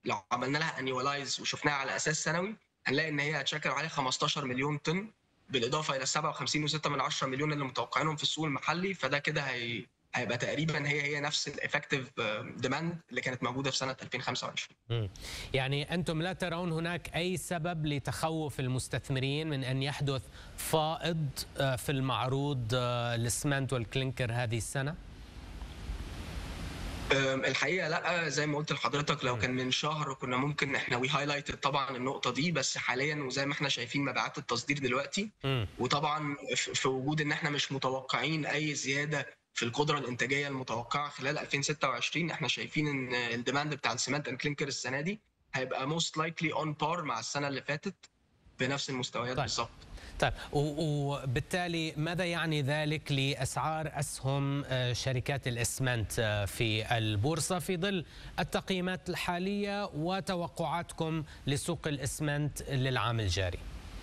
لو عملنا لها انيولايز وشفناها على اساس سنوي هنلاقي ان هي هتشكل حوالي 15 مليون طن بالاضافه الى 57.6 من 10 مليون اللي متوقعينهم في السوق المحلي فده كده هي هيبقى تقريبا هي هي نفس الافكتيف ديماند اللي كانت موجوده في سنه 2025 مم. يعني انتم لا ترون هناك اي سبب لتخوف المستثمرين من ان يحدث فائض آه، في المعروض آه، الاسمنت والكلينكر هذه السنه؟ أم، الحقيقه لا زي ما قلت لحضرتك لو كان من شهر كنا ممكن احنا وي هايلايتد طبعا النقطه دي بس حاليا وزي ما احنا شايفين مبيعات التصدير دلوقتي مم. وطبعا في في وجود ان احنا مش متوقعين اي زياده في القدره الانتاجيه المتوقعه خلال 2026 احنا شايفين ان الديماند بتاع السمنت اند كلينكر السنه دي هيبقى موست لايكلي اون بار مع السنه اللي فاتت بنفس المستويات طيب. بالظبط طيب و- وبالتالي ماذا يعني ذلك لاسعار اسهم آه، شركات الاسمنت آه، في البورصه في ظل التقييمات الحاليه وتوقعاتكم لسوق الاسمنت للعام الجاري؟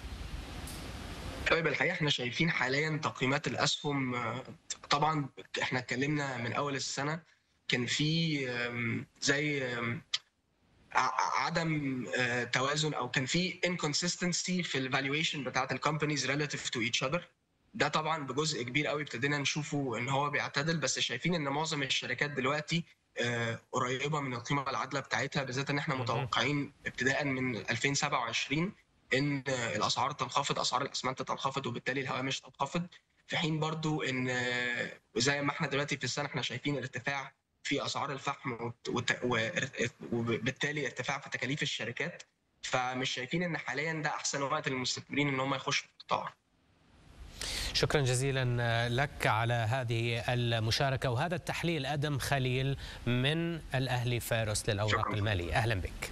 طيب الحقيقه احنا شايفين حاليا تقييمات الاسهم آه، طبعا احنا اتكلمنا من اول السنه كان في آم، زي آم، ع- عدم آه، توازن او كان في inconsistency في الفالويشن بتاعت الكومبانيز relative to each other ده طبعا بجزء كبير قوي ابتدينا نشوفه ان هو بيعتدل بس شايفين ان معظم الشركات دلوقتي آه، قريبه من القيمه العادله بتاعتها بالذات ان احنا مهم. متوقعين ابتداء من 2027 ان آه، الاسعار تنخفض اسعار الاسمنت تنخفض وبالتالي الهوامش تنخفض في حين برضو ان آه، زي ما احنا دلوقتي في السنه احنا شايفين ارتفاع في اسعار الفحم وت- وت- وار- وبالتالي ارتفاع في تكاليف الشركات فمش شايفين ان حاليا ده احسن وقت للمستثمرين ان هم يخشوا في القطاع شكرا جزيلا لك على هذه المشاركة وهذا التحليل أدم خليل من الأهلي فارس للأوراق شكراً. المالية أهلا بك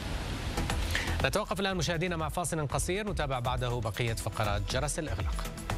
نتوقف الآن مشاهدينا مع فاصل قصير نتابع بعده بقية فقرات جرس الإغلاق